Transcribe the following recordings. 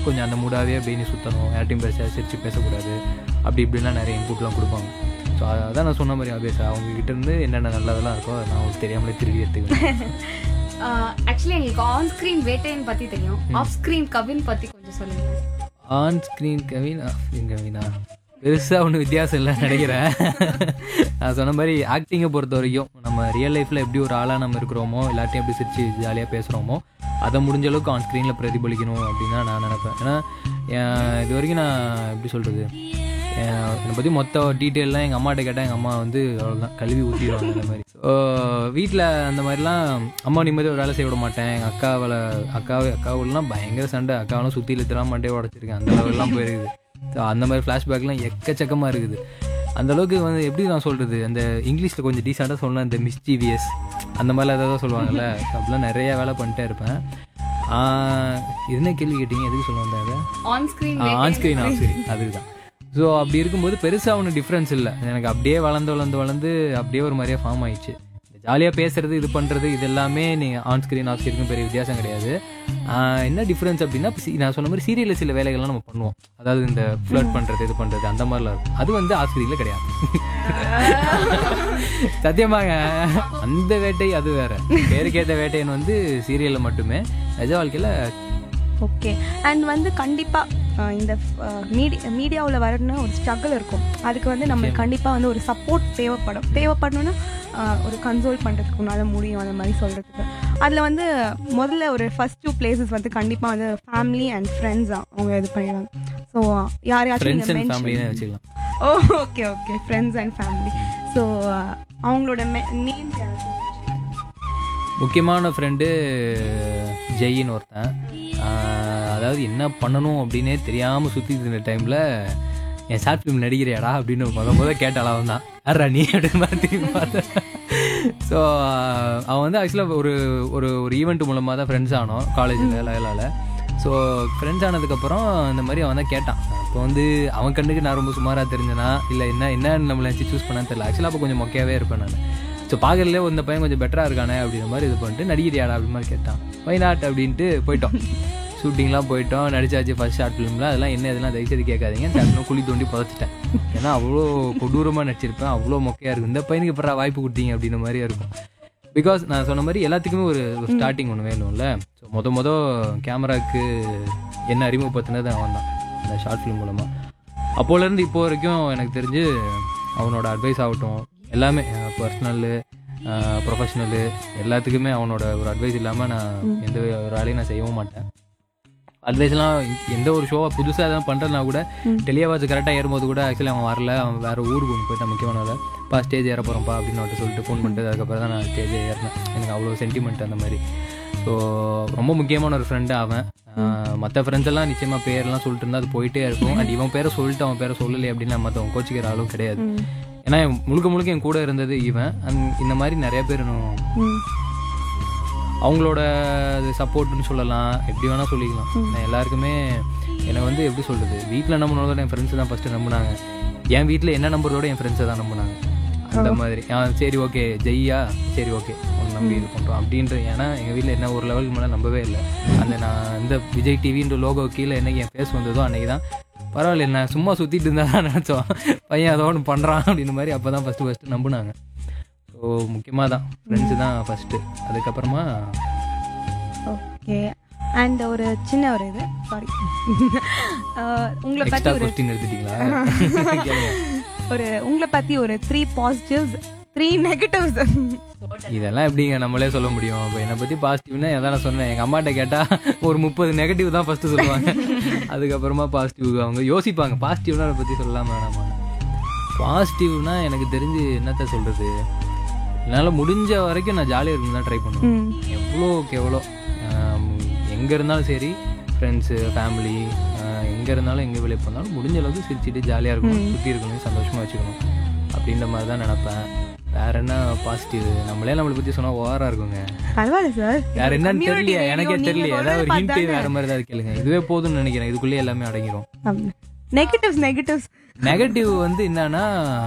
கொஞ்சம் அந்த மூடாவே அப்படியே நீ சுற்றணும் யார்ட்டையும் பேச சிரிச்சு பேசக்கூடாது அப்படி இப்படிலாம் நிறைய இன்புட்லாம் கொடுப்பாங்க ஸோ அதான் நான் சொன்ன மாதிரி ஆபேஸ் அவங்க கிட்ட இருந்து என்னென்ன நல்லதெல்லாம் இருக்கோ அதை நான் உங்களுக்கு தெரியாமலே திருடி எடுத்துக்கிறேன் ஆக்சுவலி எங்களுக்கு ஆன் ஸ்கிரீன் வேட்டையன் பத்தி தெரியும் ஆஃப் ஸ்கிரீன் கவின் பத்தி கொஞ்சம் சொல்லுங்க on screen Kavin off screen கவினா பெருசாக ஒன்றும் வித்தியாசம் இல்லை நினைக்கிறேன் நான் சொன்ன மாதிரி ஆக்டிங்கை பொறுத்த வரைக்கும் நம்ம ரியல் லைஃப்பில் எப்படி ஒரு ஆளாக நம்ம இருக்கிறோமோ எல்லாத்தையும் எப்படி சிரிச்சு ஜாலியாக பேசுகிறோமோ அதை முடிஞ்ச அளவுக்கு ஆன் ஸ்க்ரீனில் பிரதிபலிக்கணும் அப்படின்னு தான் நான் நினைப்பேன் ஏன்னா என் இது வரைக்கும் நான் எப்படி சொல்கிறது என்னை பற்றி மொத்த டீட்டெயிலாம் எங்கள் அம்மாட்ட கேட்டால் எங்கள் அம்மா வந்து அவ்வளோதான் கழுவி ஊற்றிடுவாங்க அந்த மாதிரி ஸோ வீட்டில் அந்த மாதிரிலாம் அம்மா நிம்மதி ஒரு வேலை செய்ய விட மாட்டேன் எங்கள் அக்காவில் அக்காவை அக்காவெல்லாம் பயங்கர சண்டை அக்காவெல்லாம் சுற்றி இழுத்துலாம் மண்டையை உடச்சிருக்கேன் அந்த லெவல்லாம் போயிருக்குது ஸோ அந்த மாதிரி ஃப்ளாஷ்பேக்லாம் எக்கச்சக்கமாக இருக்குது அந்த அளவுக்கு வந்து எப்படி நான் சொல்கிறது அந்த இங்கிலீஷில் கொஞ்சம் டீசெண்டாக சொல்லலாம் இந்த மிஸ்டீவியஸ் அந்த மாதிரிலாம் ஏதாவது சொல்லுவாங்கல்ல So அப்படிலாம் நிறைய வேலை பண்ணிட்டே இருப்பேன் ஆஹ், என்ன கேள்வி கேட்டீங்க எதுக்கு சொல்ல வந்தாங்க on screen on screen off screen அதுக்கு தான் ஸோ அப்படி இருக்கும்போது பெருசாக ஒன்றும் டிஃப்ரென்ஸ் இல்லை எனக்கு அப்படியே வளர்ந்து வளர்ந்து வளர்ந்து அப்படியே ஒரு மாதிரியே ஃபார்ம் ஆயிடுச்சு ஜாலியாக பேசுறது இது பண்ணுறது இது எல்லாமே நீங்கள் ஆன் ஸ்க்ரீன் ஆஃப் ஸ்க்ரீனுக்கும் பெரிய வித்தியாசம் கிடையாது ஆஹ் என்ன டிஃப்ரென்ஸ் அப்படின்னா இப்ப சி- நான் சொன்ன மாதிரி சீரியலில் சில வேலைகள்லாம் நம்ம பண்ணுவோம் அதாவது இந்த ஃப்ளட் பண்ணுறது இது பண்ணுறது அந்த மாதிரிலாம் இருக்கும் அது வந்து ஆஃப் ஸ்க்ரீனில் கிடையாது சத்தியமாங்க அந்த வேட்டை அது வேற பேருக்கேற்ற வேட்டைன்னு வந்து சீரியலில் மட்டுமே நிஜ வாழ்க்கையில் ஓகே அண்ட் வந்து கண்டிப்பாக இந்த மீடியா மீடியாவில் வரணும்னா ஒரு ஸ்ட்ரகிள் இருக்கும் அதுக்கு வந்து நம்மளுக்கு கண்டிப்பாக வந்து ஒரு சப்போர்ட் தேவைப்படும் தேவைப்படணும்னா ஆஹ், ஒரு கன்சோல் பண்ணுறதுக்கு உன்னால் முடியும் அந்த மாதிரி சொல்கிறதுக்கு அதில் வந்து முதல்ல ஒரு ஃபர்ஸ்ட் டூ பிளேசஸ் வந்து கண்டிப்பாக வந்து ஃபேமிலி அண்ட் ஃப்ரெண்ட்ஸ் தான் அவங்க இது பண்ணிடுவாங்க ஸோ யாரையாச்சும் ஃப்ரெண்ட்ஸ் நீங்க அண்ட் mention- ஃபேமிலினே வச்சுக்கலாம் oh okay okay friends and family so அவங்களோட நேம் முக்கியமான ஃப்ரெண்டு ஜெயின்னு ஒருத்தன் ஆஹ் அதாவது என்ன பண்ணணும் அப்படின்னே தெரியாமல் சுற்றிட்டு இருந்த டைமில் என் ஷார்ட் ஃபிலிம் நடிக்கிறியாடா அப்படின்னு முத முத கேட்டாள் அவன் தான் யாரா நீ அப்படின்னு பார்த்து பார்த்தேன் ஸோ அவன் வந்து ஆக்சுவலாக ஒரு ஒரு ஒரு ஈவெண்ட் மூலமாக தான் ஃப்ரெண்ட்ஸ் ஆனோம் காலேஜில் லயலாவில் ஸோ ஃப்ரெண்ட்ஸ் ஆனதுக்கப்புறம் இந்த மாதிரி அவன் தான் கேட்டான் அப்போ வந்து அவன் கண்ணுக்கு நான் ரொம்ப சுமாராக தெரிஞ்சனா இல்லை என்ன என்ன நம்மளை நினச்சி சூஸ் பண்ணான்னு தெரியல ஆக்சுவலாக அப்போ கொஞ்சம் மொக்கையாகவே இருப்பேன் நான் ஸோ பார்க்கறதுலே இந்த பையன் கொஞ்சம் பெட்டராக இருக்கானே அப்படின்ற மாதிரி இது பண்ணிட்டு நடிகிறியாடா அப்படி மாதிரி கேட்டான் வை நாட் அப்படின்ட்டு போயிட்டோம் ஷூட்டிங்லாம் போயிட்டோம் நடிச்சாச்சு ஃபர்ஸ்ட் ஷார்ட் ஃபிலிம்லாம் அதெல்லாம் என்ன இதெல்லாம் தயவுசெய்து கேட்காதீங்க டக்குனு குழி தோண்டி புதைச்சிட்டேன் ஏன்னா அவ்வளோ கொடூரமாக நடிச்சிருப்பேன் அவ்வளோ மொக்கையாக இருக்கும் இந்த பையனுக்கு எப்படா வாய்ப்பு கொடுத்தீங்க அப்படின்ற மாதிரியே இருக்கும் பிகாஸ் நான் சொன்ன மாதிரி எல்லாத்துக்குமே ஒரு ஸ்டார்டிங் ஒன்று வேணும்ல ஸோ மொத மொத கேமராக்கு என்ன அறிமுகப்படுத்தினது அவன் தான் அந்த ஷார்ட் ஃபிலிம் மூலமாக அப்போலேருந்து இப்போ வரைக்கும் எனக்கு தெரிஞ்சு அவனோட அட்வைஸ் ஆகட்டும் எல்லாமே பர்சனலு ப்ரொஃபஷ்னலு எல்லாத்துக்குமே அவனோட ஒரு அட்வைஸ் இல்லாமல் நான் எந்த ஒரு வேலையும் நான் செய்யவும் மாட்டேன் அட்வைஸ்லாம் எந்த ஒரு ஷோவை புதுசாக எதாவது பண்ணுறதுனா கூட டெலியாவாச்சு கரெக்டாக ஏறும்போது கூட ஆக்சுவலி அவன் வரல அவன் வேறு ஊருக்கு ஒன்று போயிட்டான் முக்கியமான வேலை பா ஸ்டேஜ் ஏற போகிறோம்ப்பா அப்படின்னு அவன்கிட்ட சொல்லிட்டு ஃபோன் பண்ணிட்டு அதுக்கப்புறம் தான் நான் ஸ்டேஜ் ஏறினேன் எனக்கு அவ்வளோ சென்டிமெண்ட் அந்த மாதிரி ஸோ ரொம்ப முக்கியமான ஒரு ஃப்ரெண்டு அவன் மற்ற ஃப்ரெண்ட்ஸ் எல்லாம் நிச்சயமாக பேர்லாம் சொல்லிட்டு இருந்தால் அது போயிட்டே இருக்கும் அண்ட் இவன் பேரை சொல்லிட்டு அவன் பேரை சொல்லலை அப்படின்னு மற்றவன் கோச்சிக்கிற ஆளும் கிடையாது ஏன்னா இவன் முழுக்க முழுக்க என் கூட இருந்தது இவன் and இந்த மாதிரி நிறைய பேர் இன்னும் அவங்களோட சப்போர்ட்னு சொல்லலாம் எப்படி வேணால் சொல்லிக்கலாம் நான் எல்லாருக்குமே என்னை வந்து எப்படி சொல்கிறது வீட்டில் நம்பினதோட என் ஃப்ரெண்ட்ஸ் தான் ஃபஸ்ட்டு நம்பினாங்க என் வீட்டில் என்ன நம்புறதோட என் ஃப்ரெண்ட்ஸை தான் நம்பினாங்க அந்த மாதிரி ஆ சரி ஓகே ஜெய்யா சரி ஓகே உன்னை நம்பி இது பண்ணுறோம் அப்படின்ற ஏன்னா எங்கள் வீட்டில் என்ன ஒரு லெவலுக்கு மேலே நம்பவே இல்லை அந்த நான் இந்த விஜய் டிவின்ற லோகோ கீழே என்னைக்கு என் ஃபேஸ் வந்ததோ அன்னைக்கு தான் பரவாயில்ல நான் சும்மா சுற்றிட்டு இருந்தா தான் நினச்சோம் பையன் அதோ ஒன்று பண்ணுறான் அப்படின்ற மாதிரி அப்போ தான் ஃபஸ்ட்டு ஃபஸ்ட்டு நம்பினாங்க ஸோ முக்கியமாக தான் ஃப்ரெண்ட்ஸு தான் ஃபஸ்ட்டு அதுக்கப்புறமா ஓகே அண்ட் ஒரு சின்ன ஒரு இது சாரி உங்களை பற்றி எக்ஸ்ட்ரா ஒரு கொஸ்டின் எடுத்துட்டீங்களா கேளுங்க. ஒரு உங்களை பற்றி ஒரு த்ரீ பாசிட்டிவ்ஸ் த்ரீ நெகட்டிவ்ஸ் இதெல்லாம் எப்படிங்க நம்மளே சொல்ல முடியும் இப்போ என்னை பற்றி பாசிட்டிவ்னா எதாவது நான் சொன்னேன் எங்கள் அம்மாட்ட கேட்டால் ஒரு முப்பது நெகட்டிவ் தான் ஃபஸ்ட்டு சொல்லுவாங்க அதுக்கப்புறமா பாசிட்டிவ் அவங்க யோசிப்பாங்க பாசிட்டிவ்னா அதை பற்றி சொல்லலாம் வேணாமா பாசிட்டிவ்னா எனக்கு தெரிஞ்சு என்னத்த சொல்கிறது என்னால் முடிஞ்ச வரைக்கும் நான் ஜாலியாக இருக்கணும் தான் ட்ரை பண்ணுவேன் எவ்வளோக்கு எவ்வளோ எங்கே இருந்தாலும் சரி ஃப்ரெண்ட்ஸு ஃபேமிலி எங்கே இருந்தாலும் எங்கே வெளியே போனாலும் முடிஞ்ச அளவுக்கு சிரிச்சிட்டு ஜாலியாக இருக்கணும் சுற்றி இருக்கணும் சந்தோஷமாக வச்சுக்கணும் அப்படின்ற மாதிரி தான் நினப்பேன் வேற என்ன பாசிட்டிவ் நம்மளே நம்மளை பற்றி சொன்னால் ஓவராக இருக்குங்க பரவாயில்ல சார் வேற என்னன்னு Community தெரியல radio, எனக்கே நீங்க தெரியல சொல்றது ஏதாவது ஒரு ஹிண்ட் பார்த்தானே. வேற மாதிரி ஏதாவது கேளுங்க இதுவே போதும்னு நினைக்கிறேன் இதுக்குள்ளே எல்லாமே அடங்கிரும் நெகட்டிவ்ஸ் நெகட்டிவ்ஸ் நெகட்டிவ் வந்து என்னன்னா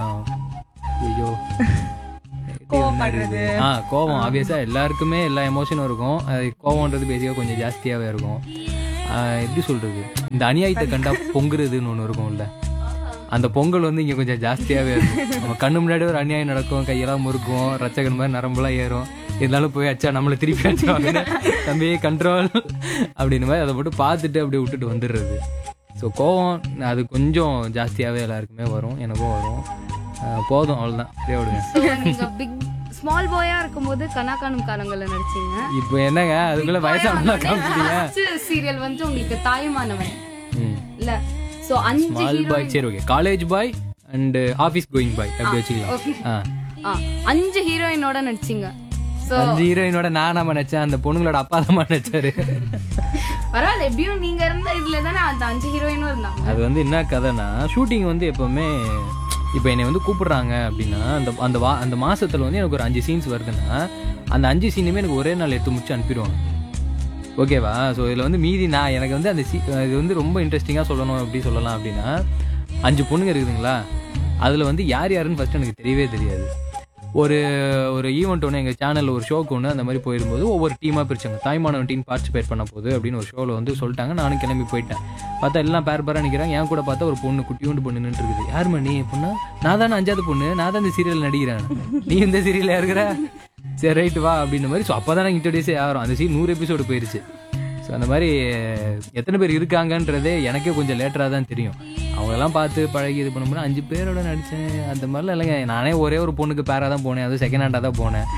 ஐயோ கோவப்படுறது. ஆ கோவம் ஆப்வியஸா எல்லாருக்குமே எல்லா எமோஷனும் இருக்கும் அது கோவம்ன்றது பேசிக்காக கொஞ்சம் ஜாஸ்தியாகவே இருக்கும் ஆஹ் எப்படி சொல்றது இந்த அநியாயத்தை கண்டா பொங்குறதுன்னு ஒன்று இருக்கும்ல அந்த பொங்கல் வந்து இங்கே கொஞ்சம் ஜாஸ்தியாகவே இருக்கும் நம்ம கண்ணு முன்னாடி ஒரு அநியாயம் நடக்கும் கையெல்லாம் முறுக்கும் ரச்சகன் மாதிரி நரம்பெல்லாம் ஏறும் இருந்தாலும் போய் அச்சா நம்மளை திருப்பி அடிச்சுவாங்க தம்பி கண்ட்ரோல் அப்படின்னு மாதிரி அதை மட்டும் பார்த்துட்டு அப்படியே விட்டுட்டு வந்துடுறது ஸோ கோவம் அது கொஞ்சம் ஜாஸ்தியாகவே எல்லாருக்குமே வரும் எனக்கும் வரும் ஆஹ் போதும் அவ்வளோதான் அப்படியே விடுங்க So, நீங்க பிக் ஸ்மால் பாயா இருக்கும்போது கனா காணும் காலங்கள்ல நடிச்சீங்க இப்போ என்னங்க அதுக்குள்ள வயசானதா காமிச்சிட்டீங்க சீரியல் வந்து உங்களுக்கு தாயுமானவன் ம் இல்ல சோ அஞ்சு ஸ்மால் பாய் சரி okay college boy and office going boy அப்படி வச்சுக்கலாம் ஓகே ஆ அஞ்சு ஹீரோயினோட நடிச்சீங்க சோ அஞ்சு ஹீரோயினோட நானாம நினைச்சேன் அந்த பொண்ணுங்களோட அப்பா தான் நினைச்சாரு பரவாயில்ல எப்படியும் நீங்க இருந்த இதுல தானே அந்த அஞ்சு ஹீரோயினும் இருந்தாங்க அது வந்து என்ன கதைனா ஷூட்டிங் வந்து எப்பவுமே இப்போ என்னை வந்து கூப்பிடுறாங்க அப்படின்னா அந்த அந்த வா அந்த மாசத்துல வந்து எனக்கு ஒரு அஞ்சு சீன்ஸ் வருதுன்னா அந்த அஞ்சு சீனுமே எனக்கு ஒரே நாள் எடுத்து முடிச்சு அனுப்பிடுவாங்க ஓகேவா ஸோ இதில் வந்து மீதி நான் எனக்கு வந்து அந்த சீ இது வந்து ரொம்ப இன்ட்ரெஸ்டிங்காக சொல்லணும் எப்படி சொல்லலாம் அப்படின்னா அஞ்சு பொண்ணுங்க இருக்குதுங்களா அதில் வந்து யார் யாருன்னு ஃபர்ஸ்ட் எனக்கு தெரியவே தெரியாது ஒரு ஒரு ஈவெண்ட் ஒன்று எங்கள் சேனலில் ஒரு ஷோக்கு ஒன்று அந்த மாதிரி போயிரும்போது ஒவ்வொரு டீமாக பிரிச்சாங்க தாய்மானவன் டீம் பார்ட்டிசிபேட் பண்ண போகுது அப்படின்னு ஒரு ஷோவில் வந்து சொல்லிட்டாங்க நானும் கிளம்பி போயிட்டேன் பார்த்தா எல்லாம் பேர் பேராக நிற்கிறாங்க என் கூட பார்த்தா ஒரு பொண்ணு குட்டியோண்டு பொண்ணு நின்று இருக்குது யாரும்மா நீ பொண்ணா நான் தானே அஞ்சாவது பொண்ணு நான் தான் இந்த சீரியல் நடிக்கிறேன் நீ இந்த சீரியலில் இருக்கிற சரி ரைட்டு வா அப்படின்ற மாதிரி ஸோ அப்போ தான் இன்ட்ரடியூஸே ஆகிறோம் அந்த சீன் நூறு எபிசோடு போயிருச்சு ஸோ அந்த மாதிரி எத்தனை பேர் இருக்காங்கன்றதே எனக்கே கொஞ்சம் லேட்டராக தான் தெரியும் அவங்களெல்லாம் பார்த்து பழகி இது பண்ணும்போது அஞ்சு பேரோட நடித்தேன் அந்த மாதிரிலாம் இல்லைங்க நானே ஒரே ஒரு பொண்ணுக்கு பேராக தான் போனேன் அதுவும் செகண்ட் ஹேண்டாக தான் போனேன்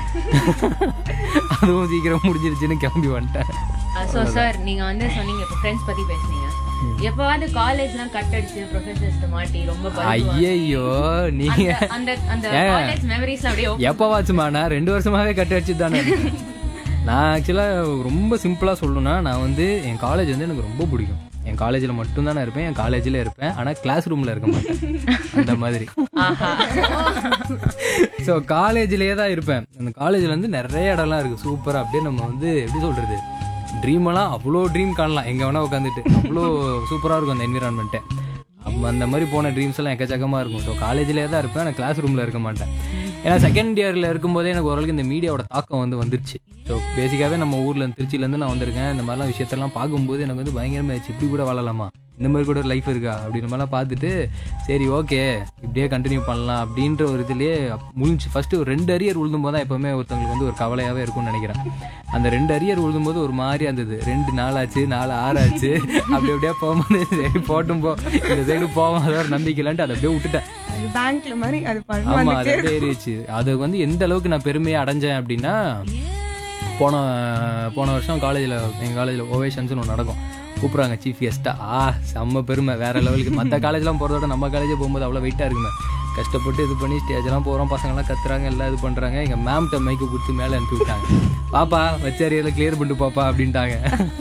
அதுவும் சீக்கிரம் முடிஞ்சிருச்சுன்னு கிளம்பி வந்துட்டேன் ஸோ சார் நீங்க வந்து சொன்னீங்க இப்போ ஃப்ரெண்ட்ஸ் பத்தி பேசுனீங்க எப்பவாவது காலேஜ்லாம் கட் அடிச்சு ப்ரொஃபசர்ஸ் மாட்டி ரொம்ப படுத்துவாங்க. ஐயையோ நீங்க அந்த அந்த ஏங்க. காலேஜ் மெமரிஸ்ல அப்படியே open- எப்போ வாச்சுமா நான் ரெண்டு வருஷமாவே கட்டு அடிச்சு தானே இருக்கேன். நான் ஆக்சுவலாக ரொம்ப சிம்பிளாக சொல்லணும்னா நான் வந்து என் காலேஜ் வந்து எனக்கு ரொம்ப பிடிக்கும் என் காலேஜில் மட்டும்தான் நான் இருப்பேன் என் காலேஜில் இருப்பேன் ஆனால் கிளாஸ் ரூமில் இருக்க மாட்டேன் அந்த மாதிரி ஆஹா ஸோ காலேஜ்லேயே தான் இருப்பேன் அந்த காலேஜில் வந்து நிறைய இடம்லாம் இருக்குது சூப்பராக அப்படியே நம்ம வந்து எப்படி சொல்கிறது ட்ரீம் எல்லாம் அவ்வளோ ட்ரீம் காணலாம் எங்கே வேணால் உட்காந்துட்டு அவ்வளோ சூப்பராக இருக்கும் அந்த என்விரான்மெண்ட்டே அப்போ அந்த மாதிரி போன ட்ரீம்ஸ் எல்லாம் எக்கச்சக்கமாக இருக்கும் ஸோ காலேஜ்லேயே தான் இருப்பேன் ஆனால் கிளாஸ் ரூமில் இருக்க மாட்டேன் ஏன்னா செகண்ட் இயரில் இருக்கும்போதே எனக்கு ஓரளவுக்கு இந்த மீடியாவோட தாக்கம் வந்து வந்துருச்சு ஸோ பேசிக்காகவே நம்ம ஊரில் திருச்சியிலேருந்து நான் வந்திருக்கேன் இந்த மாதிரிலாம் விஷயத்தெல்லாம் பார்க்கும்போது எனக்கு வந்து பயங்கரமாக ஆச்சு இப்படி கூட வாழலாமா இந்த மாதிரி கூட லைஃப் இருக்கா அப்படின்ற மாதிரிலாம் பார்த்துட்டு சரி ஓகே இப்படியே கண்டினியூ பண்ணலாம் அப்படின்ற ஒரு இதுலேயே முடிஞ்சு ஃபஸ்ட்டு ஒரு ரெண்டு அரியர் விழுந்தும்போது தான் எப்போவுமே ஒருத்தவங்களுக்கு வந்து ஒரு கவலையாகவே இருக்கும்னு நினைக்கிறேன் அந்த ரெண்டு அரியர் விழுந்தும்போது ஒரு மாதிரியா இருந்தது ரெண்டு நாள் ஆச்சு நாலு ஆறு ஆச்சு அப்படி அப்படியே போகும்போது சரி போட்டும் போ இந்த சைடு போவோம் அதை ஒரு நம்பிக்கை இல்லைன்ட்டு அதை அப்படியே விட்டுட்டேன் அது பேங்க்ல மாதிரி அது ஆமா பண்ணுவாங்க அது அப்படியே ஏறிடுச்சு அது வந்து எந்த அளவுக்கு நான் பெருமையை அடைஞ்சேன் அப்படின்னா போன போன வருஷம் காலேஜில் எங்கள் காலேஜில் ஓவேஷன்ஸ்னு ஒன்று நடக்கும் கூப்பிட்றாங்க சீஃப் கெஸ்ட்டா ஆ செம்ம பெருமை வேற லெவலுக்கு மற்ற காலேஜ்லாம் போகிறதோட நம்ம காலேஜே போகும்போது அவ்வளோ வெயிட்டாக இருக்குமே கஷ்டப்பட்டு இது பண்ணி ஸ்டேஜ்லாம் போகிறோம் பசங்களாம் கத்துறாங்க எல்லாம் இது பண்ணுறாங்க எங்கள் மேம்கிட்ட மைக்கு கொடுத்து மேலே அனுப்பி விட்டாங்க பாப்பா வச்சாரியெல்லாம் கிளியர் பண்ணிட்டு பாப்பா அப்படின்ட்டாங்க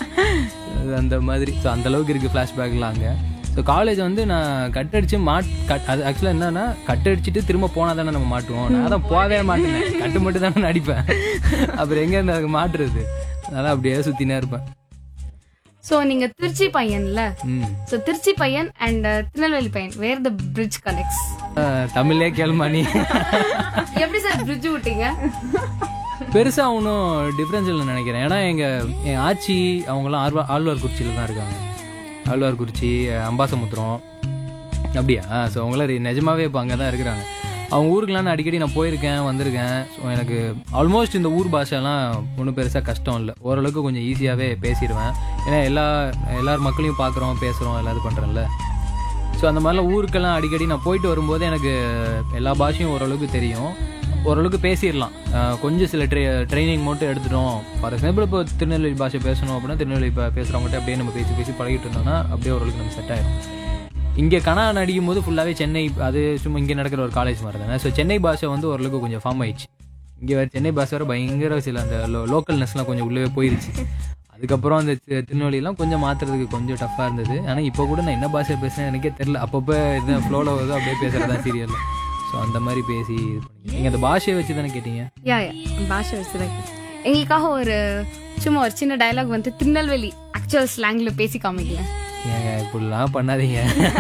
அது அந்த மாதிரி ஸோ அந்த அளவுக்கு இருக்குது ஃப்ளாஷ்பேக்லாம் அங்கே ஸோ காலேஜ் வந்து நான் கட் அடிச்சு மாட் கட் அது ஆக்சுவலாக என்னன்னா கட் அடிச்சுட்டு திரும்ப போனால் தானே நம்ம மாட்டுவோம் நான் தான் போகவே மாட்டேன் கட்டு மட்டும் தானே நடிப்பேன் அப்புறம் எங்கே இருந்து அதுக்கு மாட்டுறது அதனால் அப்படியே சுற்றினே இருப்பேன் சோ நீங்க திருச்சி பையன்ல ம் சோ திருச்சி பையன் அண்ட் திருநெல்வேலி பையன் வேர் த பிரிட்ஜ் கனெக்ட்ஸ் அஹ், தமிழ்லே கேளுமா நீ எப்படி சார் பிரிட்ஜ் விட்டீங்க பெருசாக ஒன்றும் டிஃப்ரென்ஸ் இல்லைன்னு நினைக்கிறேன் ஏன்னா எங்கள் என் ஆச்சி அவங்களாம் ஆழ்வா ஆழ்வார்குறிச்சியில் தான் இருக்காங்க ஆழ்வார்குறிச்சி அம்பாசமுத்திரம் அப்படியா ஸோ அவங்களாம் ரி- நிஜமாவே இப்போ அங்கே தான் இருக்கிறாங்க அவங்க ஊருக்குலாம் நான் அடிக்கடி நான் போயிருக்கேன் வந்திருக்கேன் ஸோ எனக்கு ஆல்மோஸ்ட் இந்த ஊர் பாஷைலாம் ஒன்றும் பெருசாக கஷ்டம் இல்லை ஓரளவுக்கு கொஞ்சம் ஈஸியாகவே பேசிடுவேன் ஏன்னா எல்லா எல்லார் மக்களையும் பார்க்குறோம் பேசுகிறோம் எல்லாம் இது பண்ணுறேன்ல ஸோ அந்த மாதிரிலாம் ஊருக்கெல்லாம் அடிக்கடி நான் போயிட்டு வரும்போது எனக்கு எல்லா பாஷையும் ஓரளவுக்கு தெரியும் ஓரளவுக்கு பேசிடலாம் அஹ் கொஞ்சம் சில ட்ரை ட்ரைனிங் மட்டும் எடுத்துட்டோம் ஃபார் எக்ஸாம்பிள் இப்போ திருநெல்வேலி பாஷை பேசணும் அப்படின்னா திருநெல்வேலி பா- பேசுறவங்ககிட்ட அப்படியே நம்ம பேசி பேசி பழகிட்டு இருந்தோம்னா அப்படியே ஓரளவுக்கு நம்ம செட் ஆயிடும் இங்கே கனா நடிக்கும் போது ஃபுல்லாகவே சென்னை அது சும்மா இங்கே நடக்கிற ஒரு காலேஜ் மாதிரி தானே ஸோ சென்னை பாஷை வந்து ஓரளவுக்கு கொஞ்சம் ஃபார்ம் ஆயிடுச்சு இங்கே வேறு சென்னை பாஷை வேறு பயங்கர சில அந்த லோ லோக்கல்னஸ்லாம் கொஞ்சம் உள்ளே போயிருச்சு அதுக்கப்புறம் அந்த தி- திருநெல்வேலிலாம் கொஞ்சம் மாற்றுறதுக்கு கொஞ்சம் டஃப்பாக இருந்தது ஆனால் இப்போ கூட நான் என்ன பாஷை பேசுறேன் எனக்கே தெரில அப்பப்போ இது ஃப்ளோவில் வருதோ அப்படியே பேசுகிறதா சீரியலில் ஸோ அந்த மாதிரி பேசி இது பண்ணி நீங்கள் அந்த பாஷையை வச்சு தானே கேட்டீங்க யா யா பாஷை வச்சுதான் எங்களுக்காக ஒரு சும்மா ஒரு சின்ன டயலாக் வந்து திருநெல்வேலி ஆக்சுவல் ஸ்லாங்ல பேசி காமிக்கல ஏங்க இப்படிலாம் பண்ணாதீங்க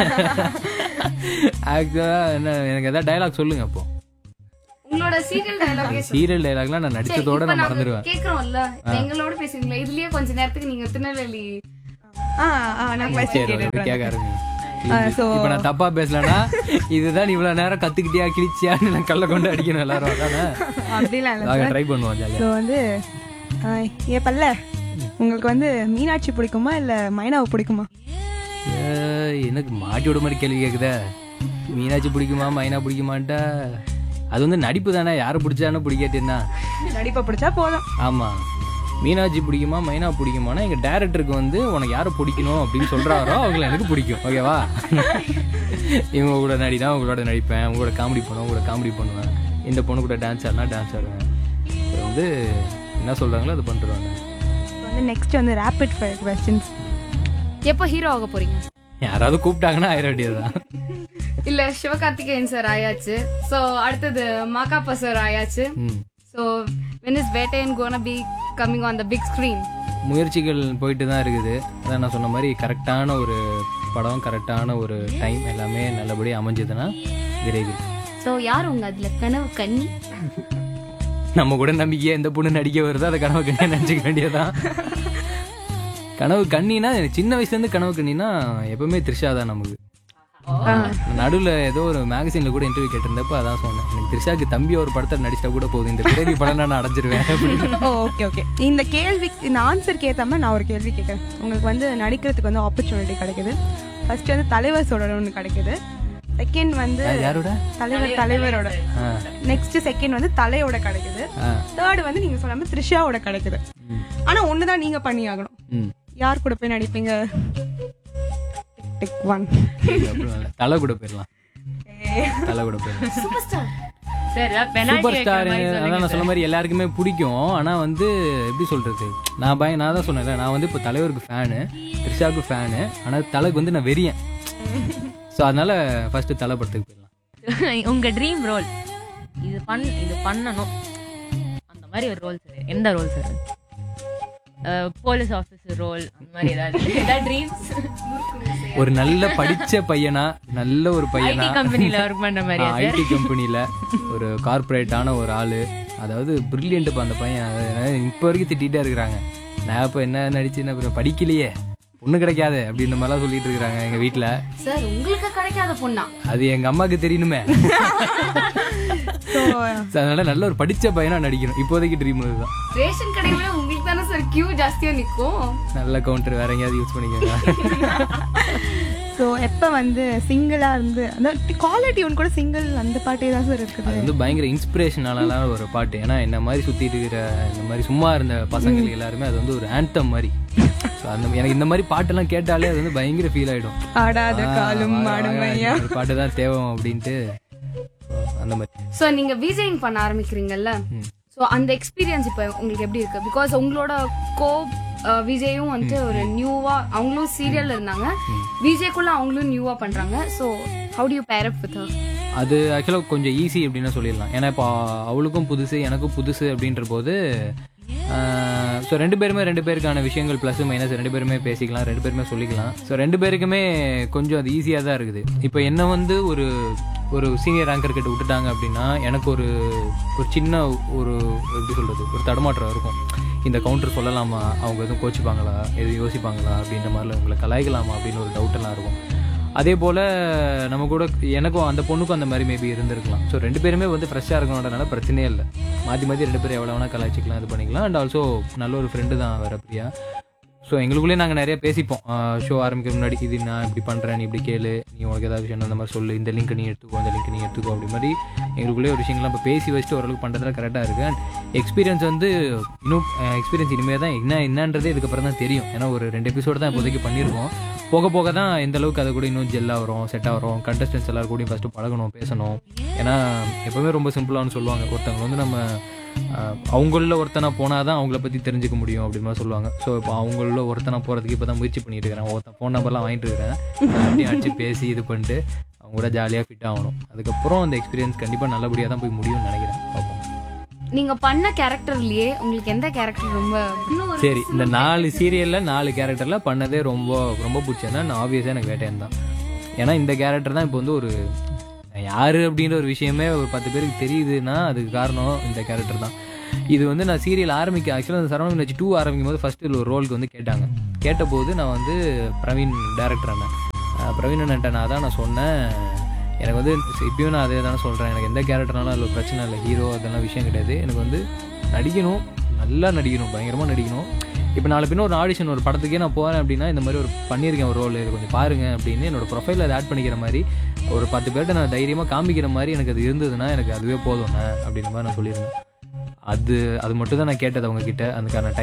ஆக்சுவலாக என்ன எனக்கு எதாவது டைலாக் சொல்லுங்க அப்போ உங்களோட சீரியல் டயலாக் சீரியல் டைலாக்லாம் நான் நடிச்சதோட நான் மறந்துடுவேன் கேக்குறோம்ல எங்களோட பேசுவீங்களா இதுலயே கொஞ்ச நேரத்துக்கு நீங்க திருநெல்வேலி ஆ ஆ நான் question சரி கேட்டுட்டு okay, கேட்க வரேன். ஆரம்பி ஆ, so- இப்ப நான் தப்பா பேசலனா இதுதான் நீ இவ்வளவு நேரம் கத்துக்கிட்டியா கிழிச்சியான்னு நான் கல்ல கொண்டு அடிக்கணும் எல்லாரும் அதானே அப்படிலாம் இல்லை நாங்க ட்ரை பண்ணுவோம் ஜாலியா ஸோ வந்து ஆ, ஏ பல்ல உங்களுக்கு வந்து மீனாட்சி பிடிக்குமா இல்லை மைனாவை பிடிக்குமா ஏய், எனக்கு மாட்டி விட மாதிரி கேள்வி கேக்குதே மீனாட்சி பிடிக்குமா மைனா பிடிக்குமான்ட்டா அது வந்து நடிப்பு தானே யாரை பிடிச்சானு பிடிக்காட்டின்னா நடிப்பை பிடிச்சா போதும் ஆமா மீனாட்சி பிடிக்குமா மைனா பிடிக்குமானா எங்க டேரக்டருக்கு வந்து உனக்கு யாரை பிடிக்கணும் அப்படின்னு சொல்றாரோ அவங்கள எனக்கு பிடிக்கும் ஓகேவா இவங்க கூட நடினா உங்களோட நடிப்பேன் உங்களோட காமெடி பண்ணுவேன் உங்களோட காமெடி பண்ணுவேன் இந்த பொண்ணு கூட டான்ஸ் ஆடினா டான்ஸ் ஆடுவேன் இது வந்து என்ன சொல்றாங்களோ அது பண்ணிருவாங்க இப்போ வந்து நெக்ஸ்ட் வந்து ரேபிட் ஃபயர் கொஸ்டின்ஸ் எப்போ ஹீரோ ஆக போறீங்க யாராவது கூப்பிட்டாங்கன்னா ஆயிர வேண்டியதுதான் இல்ல சிவகார்த்திகேயன் சார் ஆயாச்சு சோ அடுத்தது மாகாப்பா சார் ஆயாச்சு ம். So when is Vettaiyan gonna be coming on the big screen முயற்சிகள் போயிட்டு தான் இருக்குது அதான் நான் சொன்ன மாதிரி கரெக்டான ஒரு படம் கரெக்டான ஒரு டைம் எல்லாமே நல்லபடியாக அமைஞ்சதுன்னா விரைவில் சோ யார் உங்க அதுல கனவு கண்ணி நம்ம கூட நம்பிக்கையா எந்த பொண்ணு நடிக்க வருதோ அதை கனவு கண்ணியா நினச்சிக்க வேண்டியதுதான் கனவு கண்ணினா எனக்கு சின்ன வயசுல இருந்து கனவு கண்ணினா எப்பவுமே த்ரிஷா தான் நமக்கு நடுவில் ஏதோ ஒரு மேகசின்ல கூட இன்டர்வியூ கேட்டிருந்தப்ப அதான் சொன்னேன் எனக்கு த்ரிஷாக்கு தம்பி ஒரு படத்தை நடிச்சா கூட போதும் இந்த பிறவி படம் நான் அடைஞ்சிருவேன் அப்படின்னு. ஓகே ஓகே இந்த கேள்வி இந்த ஆன்சருக்கு ஏற்ற மாதிரி நான் ஒரு கேள்வி கேட்குறேன் உங்களுக்கு வந்து நடிக்கிறதுக்கு வந்து ஆப்பர்ச்சுனிட்டி கிடைக்குது ஃபர்ஸ்ட் வந்து தலைவர் சொல்லணும் ஒன்று கிடைக்குது செகண்ட் வந்து யாரோட தலைவர் தலைவரோட ஆ. நெக்ஸ்ட் செகண்ட் வந்து தலையோட கிடைக்குது ஆ. தேர்ட் வந்து நீங்க சொல்லாம த்ரிஷாவோட கிடைக்குது ஆனா ஒண்ணுதான் நீங்க பண்ணி ஆகணும் ம் யார் கூட போய் நடிப்பீங்க டிக் ஒன் அப்புறம் இல்ல. தலை கூட போயிடலாம் தலை கூட போயிடலாம் சார் சூப்பர் பெனால்டி ஸ்டார் அதான் நான் சொன்ன மாதிரி எல்லாருக்குமே பிடிக்கும் ஆனா வந்து எப்படி சொல்றது நான் பய நான் தான் சொன்னேன்ல நான் வந்து இப்போ தலைவருக்கு ஃபேனு த்ரிஷாவுக்கு ஃபேனு ஆனா தலைக்கு வந்து நான் வெறியன் ஸோ அதனால ஃபர்ஸ்ட் தலை படத்துக்கு போயிடலாம் உங்க ட்ரீம் ரோல் இது பண் இது பண்ணணும் அந்த மாதிரி ஒரு ரோல் சார் எந்த role sir police officer role அந்த மாதிரி ஏதாவது ஏதாவது ட்ரீம்ஸ் ஒரு நல்ல படிச்ச பையனா நல்ல ஒரு பையனா ஐடி கம்பெனில ஒர்க் பண்ற மாதிரி ஐடி கம்பெனில ஒரு கார்ப்பரேட்டான ஒரு ஆளு அதாவது பிரில்லியன்ட் அந்த பையன் அது இப்போ வரைக்கும் திட்டிகிட்டே இருக்கிறாங்க நான் இப்போ என்ன நடிச்சு என்ன அப்புறம் படிக்கலையே பொண்ணு கிடைக்காது அப்படின்ற மாதிரிலாம் சொல்லிட்டு இருக்கிறாங்க எங்க வீட்ல சார் உங்களுக்கு கிடைக்காத பொண்ணா அது எங்க அம்மாக்கு தெரியணுமே ஸோ So, அதனால நல்ல ஒரு படிச்ச பையனா நடிக்கணும் இப்போதைக்கு ட்ரீம் இதுதான் ரேஷன் கடையில உங்களுக்கு தானே சார் கியூ ஜாஸ்தியா நிக்கும் நல்ல கவுண்டர் வேற எங்கேயாவது யூஸ் பண்ணிக்கோங்க ஸோ எப்போ வந்து சிங்கிளாக இருந்து அந்த காலர் டியூன் கூட சிங்கிள் அந்த பாட்டே தான் சார் இருக்குது அது வந்து பயங்கர இன்ஸ்பிரேஷனான ஒரு பாட்டு ஏன்னா என்ன மாதிரி சுத்திட்டு இருக்கிற இந்த மாதிரி சும்மா இருந்த பசங்களுக்கு எல்லாருமே அது வந்து ஒரு ஆந்தம் மாதிரி So, அந்த எனக்கு இந்த மாதிரி பாட்டெல்லாம் கேட்டாலே அது வந்து பயங்கர ஃபீல் ஆயிடும் ஆடாத காலும் ஆ, ஆடுமையா இந்த பாட்டு தான் தேவை அப்படின்ட்டு So, அந்த மாதிரி சோ நீங்க விஜயிங் பண்ண ஆரம்பிக்கிறீங்கல்ல சோ அந்த எக்ஸ்பீரியன்ஸ் இப்போ உங்களுக்கு எப்படி இருக்கு பிகாஸ் உங்களோட கோ விஜயும் வந்துட்டு ஒரு நியூவா அவங்களும் சீரியல்ல இருந்தாங்க விஜய்க்குள்ள அவங்களும் நியூவா பண்றாங்க சோ ஹவு டு யூ பேர் அப் வித் அது ஆக்சுவலாக கொஞ்சம் ஈஸி அப்படின்னு சொல்லிடலாம் ஏன்னா இப்போ அவளுக்கும் புதுசு எனக்கும் புதுசு அப்படின்ற போது ஸோ ரெண்டு பேருமே ரெண்டு பேருக்கான விஷயங்கள் ப்ளஸ் மைனஸ் ரெண்டு பேருமே பேசிக்கலாம் ரெண்டு பேருமே சொல்லிக்கலாம் ஸோ ரெண்டு பேருக்குமே கொஞ்சம் அது ஈஸியாக தான் இருக்குது இப்போ என்ன வந்து ஒரு ஒரு சீனியர் ஆங்கர் கிட்ட விட்டுட்டாங்க அப்படின்னா எனக்கு ஒரு ஒரு சின்ன ஒரு எப்படி சொல்கிறது ஒரு தடுமாற்றம் இருக்கும் இந்த கவுண்டர் சொல்லலாமா அவங்க எதுவும் கோச்சிப்பாங்களா எதுவும் யோசிப்பாங்களா அப்படின்ற மாதிரிலாம் உங்களை கலாய்க்கலாமா அப்படின்னு ஒரு டவுட் எல்லாம் இருக்கும் அதே போல் நம்ம கூட எனக்கும் அந்த பொண்ணுக்கும் அந்த மாதிரி மேபி இருந்திருக்கலாம் ஸோ ரெண்டு பேருமே வந்து ஃப்ரெஷ்ஷாக இருக்கணுன்றனால பிரச்சனையே இல்லை மாற்றி மாற்றி ரெண்டு பேரும் எவ்வளோ வேணால் கலாய்ச்சிக்கலாம் இது பண்ணிக்கலாம் அண்ட் ஆல்சோ நல்ல ஒரு ஃப்ரெண்டு தான் வேற பிரியா ஸோ எங்களுக்குள்ளே நாங்கள் நிறைய பேசிப்போம் ஷோ ஆரம்பிக்க முன்னாடி இது நான் இப்படி பண்ணுறேன் நீ இப்படி கேளு நீ உனக்கு ஏதாவது விஷயம் அந்த மாதிரி சொல்லு இந்த லிங்க் நீ எடுத்துக்கோ இந்த லிங்க் நீ எடுத்துக்கோ அப்படி மாதிரி எங்களுக்குள்ளே ஒரு விஷயங்கள்லாம் இப்போ பேசி வச்சுட்டு ஓரளவுக்கு பண்ணுறதுல கரெக்டாக இருக்குது அண்ட் எக்ஸ்பீரியன்ஸ் வந்து இன்னும் எக்ஸ்பீரியன்ஸ் இனிமேல் தான் என்ன என்னன்றதே இதுக்கப்புறம் தான் தெரியும் ஏன்னா ஒரு ரெண்டு எபிசோடு தான் இப்போதைக்கு பண்ணியிருக்கோம் போக போக தான் எந்த அளவுக்கு அதை கூட இன்னும் ஜெல் ஆகிறோம் செட் ஆகிறோம் கண்டஸ்டன்ஸ் எல்லாரும் கூடயும் ஃபஸ்ட்டு பழகணும் பேசணும் ஏன்னா எப்பவுமே ரொம்ப சிம்பிளானு சொல்லுவாங்க ஒருத்தவங்க வந்து நம்ம ஆஹ், அவங்கள ஒருத்தனா போனால் தான் அவங்கள பற்றி தெரிஞ்சுக்க முடியும் அப்படின்னு மாதிரி சொல்லுவாங்க ஸோ இப்போ அவங்கள ஒருத்தனா போகிறதுக்கு இப்போ தான் முயற்சி பண்ணிட்டு இருக்கிறேன் ஒருத்தன் ஃபோன் நம்பர்லாம் வாங்கிட்டு இருக்கிறேன் அப்படி அடிச்சு பேசி இது பண்ணிட்டு அவங்க கூட ஜாலியாக ஃபிட் ஆகணும் அதுக்கப்புறம் அந்த எக்ஸ்பீரியன்ஸ் கண்டிப்பாக நல்லபடியாக தான் போய் முடியும்னு நினைக்கிறேன் பார்ப்போம் நீங்க பண்ண கேரக்டர்லயே உங்களுக்கு எந்த கேரக்டர் ரொம்ப இன்னும் ஒரு சரி இந்த நாலு சீரியல்ல நாலு கேரக்டர்ல பண்ணதே ரொம்ப ரொம்ப பிடிச்சதுன்னா நான் ஆப்வியஸாக எனக்கு வேட்டையன் தான் ஏன்னா இந்த கேரக்டர் தான் இப்போ வந்து ஒரு நான் யாரு அப்படின்ற ஒரு விஷயமே ஒரு பத்து பேருக்கு தெரியுதுன்னா அதுக்கு காரணம் இந்த கேரக்டர் தான் இது வந்து நான் சீரியல் ஆரம்பிக்க ஆக்சுவலாக அந்த சரவணன் வச்சு டூ ஆரம்பிக்கும் போது ஃபர்ஸ்ட் ஒரு ரோலுக்கு வந்து கேட்டாங்க கேட்டபோது நான் வந்து பிரவீன் டேரக்டர் அண்ணன் அஹ் பிரவீன் அண்ணன்ட்ட நான் தான் நான் சொன்னேன் எனக்கு வந்து இப்பயும் நான் அதே தானே சொல்கிறேன் எனக்கு எந்த கேரக்டர்னாலும் அதில் பிரச்சனை இல்லை ஹீரோ அதெல்லாம் விஷயம் கிடையாது எனக்கு வந்து நடிக்கணும் நல்லா நடிக்கணும் பயங்கரமாக நடிக்கணும் இப்போ நாளை பின்ன ஒரு ஆடிஷன் ஒரு படத்துக்கே நான் போகிறேன் அப்படின்னா இந்த மாதிரி ஒரு பண்ணியிருக்கேன் ஒரு ரோல் இது கொஞ்சம் பாருங்க அப்படின்னு என்னோட ப்ரொஃபைலில் அதை ஆட் பண்ணிக்கிற மாதிரி ஒரு பத்து பேர்கிட்ட நான் தைரியமாக காமிக்கிற மாதிரி எனக்கு அது இருந்ததுன்னா எனக்கு அதுவே போதும்ண்ணே அப்படின்ற மாதிரி நான் சொல்லியிருந்தேன் அது அது மட்டும் தான் நான் கேட்டது அவங்க கிட்ட அதுக்கான டைம்